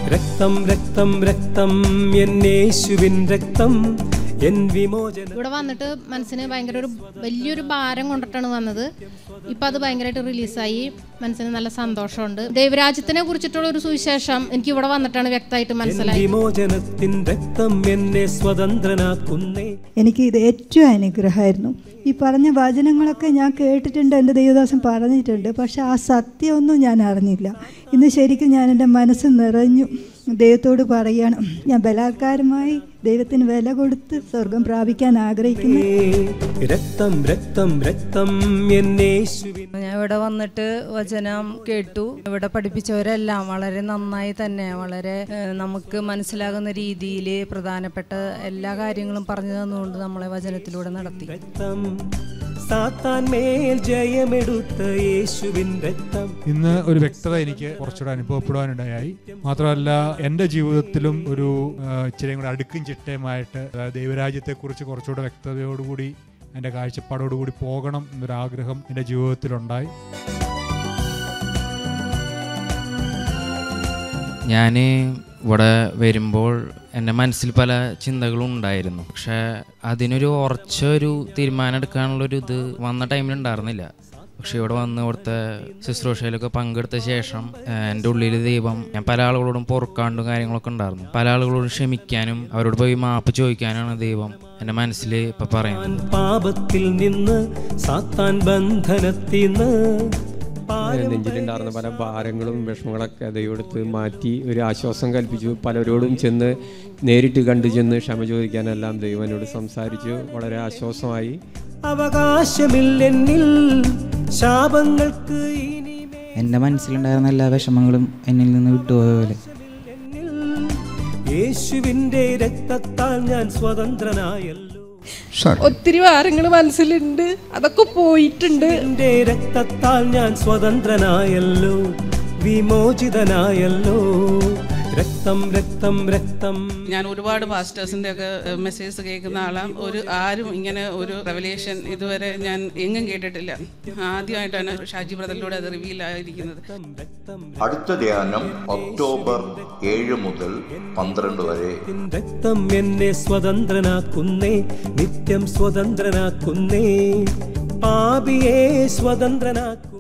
രക്തം രക്തം രക്തം എന്നേശുവിൻ രക്തം എൻ വിമോചന ഇവിടെ വന്നിട്ട് മനസ്സിന് ഭയങ്കര ഒരു വലിയൊരു ഭാരം കൊണ്ടിട്ടാണ് വന്നത് ഇപ്പം അത് ഭയങ്കരമായിട്ട് റിലീസായി മനസ്സിന് നല്ല സന്തോഷമുണ്ട് ദൈവരാജ്യത്തിനെ കുറിച്ചിട്ടുള്ള ഒരു സുവിശേഷം എനിക്ക് ഇവിടെ വന്നിട്ടാണ് വ്യക്തമായിട്ട് എൻ മനസ്സിലായി വിമോചനത്തിൻ രക്തം എന്നെ സ്വതന്ത്രനാക്കുന്നേ എനിക്ക് ഇത് ഏറ്റവും അനുഗ്രഹമായിരുന്നു ഈ പറഞ്ഞ വചനങ്ങളൊക്കെ ഞാൻ കേട്ടിട്ടുണ്ട് എൻ്റെ ദൈവദാസൻ പറഞ്ഞിട്ടുണ്ട് പക്ഷെ ആ സത്യമൊന്നും ഞാൻ അറിഞ്ഞില്ല ഇന്ന് ശരിക്കും ഞാൻ എൻ്റെ മനസ്സ് നിറഞ്ഞു ദൈവത്തോട് പറയണം ഞാൻ ബലാത്കാരമായി ദൈവത്തിന് വില കൊടുത്ത് സ്വർഗം പ്രാപിക്കാൻ ആഗ്രഹിക്കുന്നു രക്തം രക്തം രക്തം എന്നേശുവിൻ ഞാൻ ഇവിടെ വന്നിട്ട് വചനം കേട്ടു ഇവിടെ പഠിപ്പിച്ചവരെല്ലാം വളരെ നന്നായി തന്നെ വളരെ ഏഹ്, നമുക്ക് മനസ്സിലാകുന്ന രീതിയിൽ പ്രധാനപ്പെട്ട എല്ലാ കാര്യങ്ങളും പറഞ്ഞു തന്നുകൊണ്ട് നമ്മളെ വചനത്തിലൂടെ നടത്തി രക്തം സാത്താൻ മേൽ ജയമെടുത്ത യേശുവിൻ രക്തം ഇന്ന് ഒരു വ്യക്തത എനിക്ക് കുറച്ചുകൂടെ അനുഭവപ്പെടുവാനിടയായി മാത്രമല്ല എൻ്റെ ജീവിതത്തിലും ഒരു ആ, ഇച്ചിരിയും കൂടെ അടുക്കും ചിട്ടയുമായിട്ട് അതായത് ദൈവരാജ്യത്തെക്കുറിച്ച് കുറച്ചുകൂടെ വ്യക്തതയോടുകൂടി എൻ്റെ കാഴ്ചപ്പാടോടുകൂടി പോകണം എന്നൊരാഗ്രഹം എൻ്റെ ജീവിതത്തിലുണ്ടായി ഞാൻ ഇവിടെ വരുമ്പോൾ എൻ്റെ മനസ്സിൽ പല ചിന്തകളും ഉണ്ടായിരുന്നു പക്ഷേ അതിനൊരു ഉറച്ച ഒരു തീരുമാനം എടുക്കാനുള്ളൊരു ഇത് വന്ന ടൈമിൽ ഉണ്ടായിരുന്നില്ല പക്ഷെ ഇവിടെ വന്ന് ഇവിടുത്തെ ശുശ്രൂഷയിലൊക്കെ പങ്കെടുത്ത ശേഷം ഏഹ്, എൻ്റെ ഉള്ളിൽ ദൈവം ഞാൻ പല ആളുകളോടും പൊറുക്കാണ്ടും കാര്യങ്ങളൊക്കെ ഉണ്ടായിരുന്നു പല ആളുകളോടും ക്ഷമിക്കാനും അവരോട് പോയി മാപ്പ് ചോദിക്കാനാണ് ദൈവം എൻ്റെ മനസ്സിൽ ഇപ്പം പറയുന്നത് സാത്താൻ പാപത്തിൽ നിന്ന് സാത്താൻ ബന്ധനത്തിന്ന് നെഞ്ചിലുണ്ടായിരുന്ന പല ഭാരങ്ങളും വിഷമങ്ങളൊക്കെ ദൈവമെടുത്ത് മാറ്റി ഒരു ആശ്വാസം കൽപ്പിച്ചു പലരോടും ചെന്ന് നേരിട്ട് കണ്ടു ചെന്ന് ക്ഷമ ചോദിക്കാനെല്ലാം ദൈവം എന്നോട് സംസാരിച്ചു വളരെ ആശ്വാസമായി അവകാശമില്ലെന്നിൽ ശാപങ്ങൾക്ക് ഇനി എൻ്റെ മനസ്സിലുണ്ടായിരുന്ന എല്ലാ വിഷമങ്ങളും എന്നിൽ നിന്ന് വിട്ടുപോയ പോലെ യേശുവിന്റെ രക്തത്താൽ ഞാൻ സ്വതന്ത്രനായല്ലോ ഒത്തിരി ഭാരങ്ങൾ മനസ്സിലുണ്ട് അതൊക്കെ പോയിട്ടുണ്ട് എന്റെ രക്തത്താൽ ഞാൻ സ്വതന്ത്രനായല്ലോ വിമോചിതനായല്ലോ രക്തം രക്തം രക്തം ഞാൻ ഒരുപാട് പാസ്റ്റേഴ്സിൻ്റെ ഒക്കെ മെസ്സേജ് കേൾക്കുന്ന ആളാണ് ഒരു ആരും ഇങ്ങനെ ഒരു റെവലേഷൻ ഇതുവരെ ഞാൻ എങ്ങും കേട്ടിട്ടില്ല ആദ്യമായിട്ടാണ് ഷാജി ബ്രദറിലൂടെ അത് റിവീൽ ആയിരിക്കുന്നത് അടുത്ത ധ്യാനം ഒക്ടോബർ ഏഴ് മുതൽ പന്ത്രണ്ട് വരെ നിൻ രക്തം എന്നെ സ്വതന്ത്രനാക്കുന്നേ നിത്യം സ്വതന്ത്രനാക്കുന്നേ പാപിയെ സ്വതന്ത്രനാക്കൂ